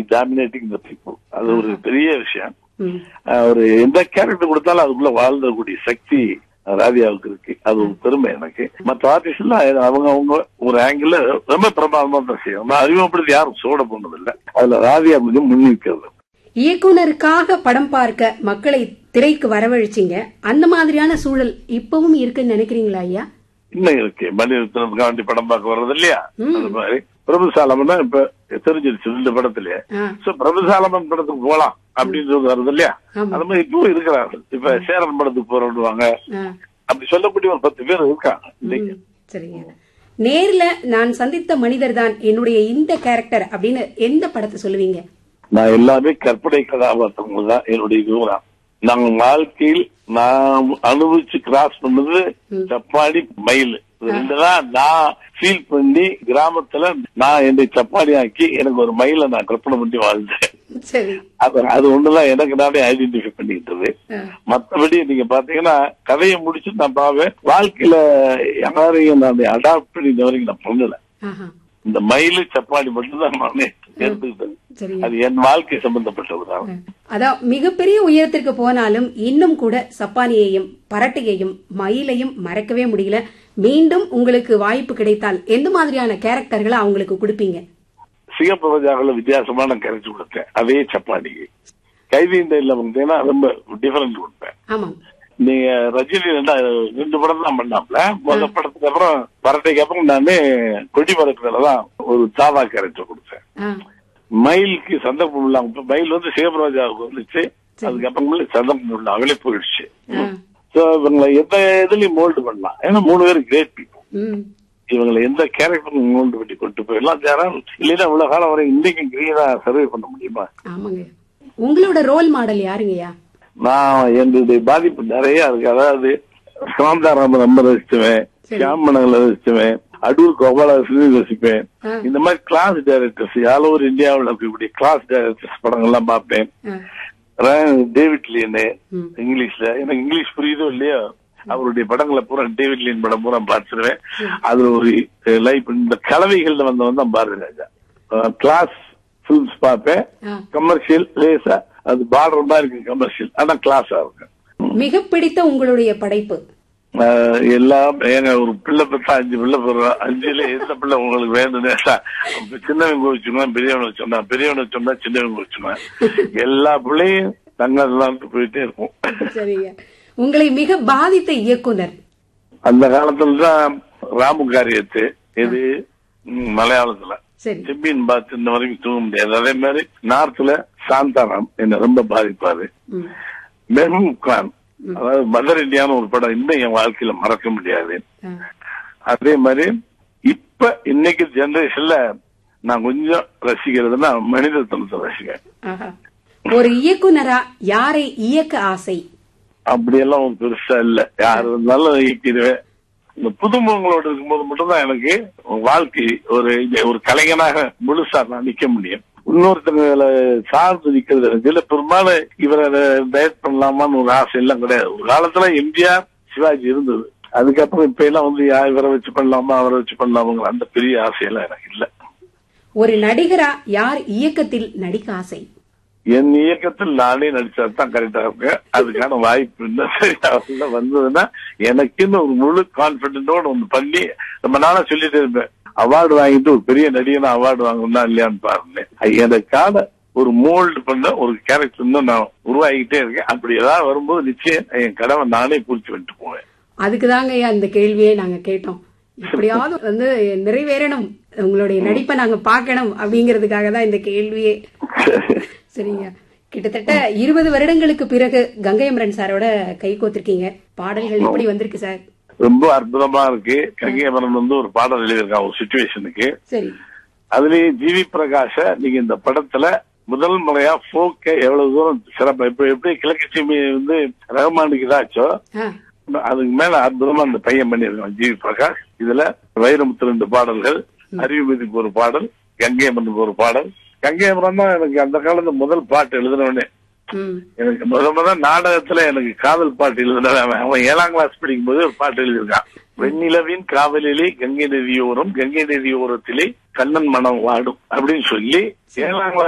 Dominating the people அது ஒரு பெரிய விஷயம் ம். அஹ் ஒரு எந்த கேரக்டர் கொடுத்தாலும் அதுக்குள்ள வாழ்ந்தக்கூடிய சக்தி ராதியாவுக்கு இருக்கு அது ஒரு பெருமை எனக்கு மற்ற ஆர்டிஸ்ட் எல்லாம் அவங்க அவங்க ஒரு ஆங்கிள் ரொம்ப பிரமாதமா தான் செய்யும் நான் அறிமுகப்படுத்தி யாரும் சோட போனது இல்ல அதுல ராதியா கொஞ்சம் முன்னிற்கிறது இயக்குனருக்காக படம் பார்க்க மக்களை திரைக்கு வரவழைச்சீங்க அந்த மாதிரியான சூழல் இப்பவும் இருக்குன்னு நினைக்கிறீங்களா ஐயா இன்னும் இருக்கு மணிரத்னம் காண்டி படம் பார்க்க வர்றது இல்லையா அது மாதிரி பிரபு சாலமன் தான் இப்ப தெரிஞ்சிருச்சு ரெண்டு படத்திலேயே ஆ. சோ பிரபு சாலமன் படத்துக்கு போலாம் அப்படின்றது வருது இல்லையா ஆமா. அது மாதிரி இப்பவும் இருக்கிறார்கள் இப்ப சேரன் படத்துக்கு போறோம்னுவாங்க ஆ. அப்படி சொல்லக்கூடிய ஒரு பத்து பேர் இருக்காங்க இன்னைக்கு ம், சரிங்க நேர்ல நான் சந்தித்த மனிதர் தான் என்னுடைய இந்த கேரக்டர் அப்படின்னு எந்த படத்தை சொல்லுவீங்க நான் எல்லாமே கற்பனை கதாபாத்திரங்கள் தான் என்னுடைய விவரம் நாங்க வாழ்க்கையில் நான் அனுபவிச்சு கிராஸ் பண்ணது சப்பாடி மயில் இது ரெண்டு தான் நான் ஃபீல் பண்ணி கிராமத்துல நான் என்னை சப்பாடி ஆக்கி எனக்கு ஒரு மயிலை நான் கற்பனை பண்ணி வாழ்ந்தேன் சரி அது அது ஒண்ணுதான் எனக்கு நானே ஐடென்டிஃபை பண்ணிக்கிட்டது ஆ. மத்தபடி நீங்க பாத்தீங்கன்னா கதையை முடிச்சு நான் பாவேன் வாழ்க்கையில யாரையும் நான் அடாப்ட் பண்ணி இந்த வரைக்கும் நான் பண்ணல ஆஹா. இந்த மயிலு சப்பாடி மட்டும் தான் நானே எடுத்துக்கிட்டது சரிங்க அது என் வாழ்க்கை சம்பந்தப்பட்டதுதான் அதான் மிகப்பெரிய உயரத்திற்கு போனாலும் இன்னும் கூட சப்பானியையும் பரட்டையையும் மயிலையும் மறக்கவே முடியல மீண்டும் உங்களுக்கு வாய்ப்பு கிடைத்தால் எந்த மாதிரியான கேரக்டர்களை அவங்களுக்கு கொடுப்பீங்க சிகப்பிரஜாவில் வித்தியாசமான கரைச்சு கொடுத்தேன் அதே சப்பாடிக்கு கைதி இந்த இல்ல வந்தீங்கன்னா ரொம்ப டிஃபரெண்ட் கொடுப்பேன் ஆமாம் நீங்க ரஜினி ரெண்டா ரெண்டு படம் தான் பண்ணாப்ல முதல் படத்துக்கு அப்புறம் பரட்டைக்கு அப்புறம் நானு கொடி பறக்கிறதுல தான் ஒரு தாவா கேரக்டர் கொடுத்தேன் ஆ, மயிலுக்கு சந்தர்ப்பம் இல்லாம இப்ப மயில் வந்து சிவபிரஜாவுக்கு வந்துச்சு அதுக்கப்புறம் சந்தர்ப்பம் இல்லை அவளே போயிடுச்சு ஆ, சோ இவங்களை எந்த இதுலயும் மோல்டு பண்ணலாம் ஏன்னா மூணு பேரும் கிரேட் பீப்புள் ம், இவங்களை எந்த கேரக்டர் மோல்டு பண்ணி கொண்டு போயிடலாம் யாரும் இல்லைன்னா இவ்வளவு காலம் வரை இன்னைக்கும் கிரீனா சர்வே பண்ண முடியுமா ஆமாங்க உங்களோட ரோல் மாடல் யாருங்கய்யா நான் என்னுடைய பாதிப்பு நிறைய இருக்கு அதாவது சாந்தாராம ரொம்ப ரசிச்சுவேன் சியாமணங்களை ரசிச்சுவேன் அடூர் கோபாலகிருஷ்ணன் ரசிப்பேன் ஆ. இந்த மாதிரி கிளாஸ் டைரக்டர்ஸ் ஆல் ஓவர் இந்தியாவில் இருக்கக்கூடிய கிளாஸ் டைரக்டர்ஸ் படங்கள்லாம் பார்ப்பேன் ஆ, ரா- டேவிட் லீனு ம். இங்கிலீஷ்ல எனக்கு இங்கிலீஷ் புரியுதோ இல்லையோ அவருடைய படங்களை பூரா டேவிட் லீன் படம் பூரா பார்த்துருவேன் அதுல ஒரு லைஃப் இந்த கலவைகள்ல வந்தவன் தான் பாரதி ராஜா கிளாஸ் பிலிம்ஸ் பார்ப்பேன் ஆ. கமர்ஷியல் லேசா அது பார்டர் மாதிரி இருக்கு கமர்ஷியல் ஆனா கிளாஸா இருக்கு மிக பிடித்த உங்களுடைய படைப்பு ஆஹ் எல்லாம் ஏங்க ஒரு பிள்ளை பெற்றா அஞ்சு பிள்ளை பெறுறோம் அஞ்சுல எந்த பிள்ளை உங்களுக்கு வேணும்னு அப்ப சின்னவங்க வச்சுக்குவேன் பெரியவனை சொன்னா பெரியவனை சொன்னா சின்னவங்க வச்சுக்குவேன் எல்லா பிள்ளையும் தங்கதான் போயிட்டே இருக்கும் சரிங்க உங்களை மிக பாதித்த இயக்குனர் அந்த காலத்துல தான் ராமு காரியத்து இது ம், மலையாளத்துல சரி செம்பியன் பார்த்து இந்த வரைக்கும் தூங்க முடியாது அதே மாதிரி நார்த்ல சாந்தாராம் என்ன ரொம்ப பாதிப்பாரு ம், மெஹபூப் கான் அதாவது மதர் இந்தியான்னு ஒரு படம் இன்னும் என் வாழ்க்கையில மறக்க முடியாது ஆ, அதே மாதிரி இப்ப இன்னைக்கு ஜெனரேஷன்ல நான் கொஞ்சம் ரசிக்கிறதுனா மனிதத்தனத்தை ரசிக்கிறேன் ஆஹா. ஒரு இயக்குனரா யாரை இயக்க ஆசை அப்படியெல்லாம் ஒரு பெருசா இல்ல யாரு இருந்தாலும் இயக்கிடுவேன் இந்த புதுமுகங்களோட இருக்கும்போது மட்டும்தான் எனக்கு வாழ்க்கை ஒரு இது- ஒரு கலைஞனாக முழுசா நான் நிக்க முடியும் இன்னொருத்தங்களை சார்ந்து நிக்கிறது எனக்கு இல்ல பெரும்பாலும் இவரை டயட் பண்ணலாமான்னு ஒரு ஆசை எல்லாம் கிடையாது ஒரு காலத்துல எம்ஜிஆர் சிவாஜி இருந்தது அதுக்கப்புறம் இப்ப எல்லாம் வந்து யா- இவரை வச்சு பண்ணலாமா அவரை வச்சு பண்ணலாமாங்கிற அந்த பெரிய ஆசையெல்லாம் எனக்கு இல்ல ஒரு நடிகரா யார் இயக்கத்தில் நடிக்க ஆசை என் இயக்கத்தில் நானே நடிச்சா தான் கரெக்டா இருக்கு அதுக்கான வாய்ப்பு இன்னும் சரியா வரல. வந்ததுன்னா எனக்குன்னு ஒரு முழு கான்பிடென்டோட ஒண்ணு பண்ணி ரொம்ப நாளா சொல்லிட்டே இருப்பேன் அவார்டு வாங்கிட்டு ஒரு பெரிய நடிகனா அவார்டு வாங்கணும்னா இல்லையான்னு பாருங்க எனக்கான ஒரு மோல்டு பண்ண ஒரு கேரக்டர் இன்னும் நான் உருவாகிட்டே இருக்கேன் அப்படி ஏதாவது வரும்போது நிச்சயம் என் கடவை நானே பூர்த்தி பண்ணிட்டு போவேன் அதுக்குதாங்க ஐயா இந்த கேள்வியே நாங்க கேட்டோம் எப்படியாவது வந்து நிறைவேறணும் உங்களுடைய நடிப்பை நாங்க பார்க்கணும் அப்படிங்கிறதுக்காக தான் இந்த கேள்வியே சரிங்க கிட்டத்தட்ட இருபது வருடங்களுக்கு பிறகு கங்கையமரன் சாரோட கை கோத்திருக்கீங்க பாடல்கள் எப்படி வந்திருக்கு சார் ரொம்ப அற்புதமா இருக்கு கங்கையமரன் வந்து ஒரு பாடல் எழுதியிருக்கான் ஒரு சுச்சுவேஷனுக்கு சரி அதுலயும் ஜிவி பிரகாஷ நீங்க இந்த படத்துல முதல் முறையா போக்க எவ்வளவு தூரம் சிறப்பா இப்ப எப்படி கிழக்கு சீமி வந்து ரஹ்மானுக்கு இதாச்சோ ஆ, அதுக்கு மேல அற்புதமா அந்த பையன் பண்ணியிருக்கான் ஜிவி பிரகாஷ் இதுல வைரமுத்து ரெண்டு பாடல்கள் அறிவுமதிக்கு ஒரு பாடல் கங்கையம்மனுக்கு ஒரு பாடல் கங்கையம்மன் தான் எனக்கு அந்த காலத்து முதல் பாட்டு எழுதினவனே ம் எனக்கு முத முத நாடகத்துல எனக்கு காதல் பாட்டு எழுதினவன் அவன் ஏழாம் கிளாஸ் படிக்கும் போது ஒரு பாட்டு எழுதியிருக்கான் வெண்ணிலவின் காவலிலே கங்கை நதியோரம் கங்கை நதியோரத்திலே கண்ணன் மனம் வாடும் அப்படின்னு சொல்லி ஏழாம் கிளாஸ்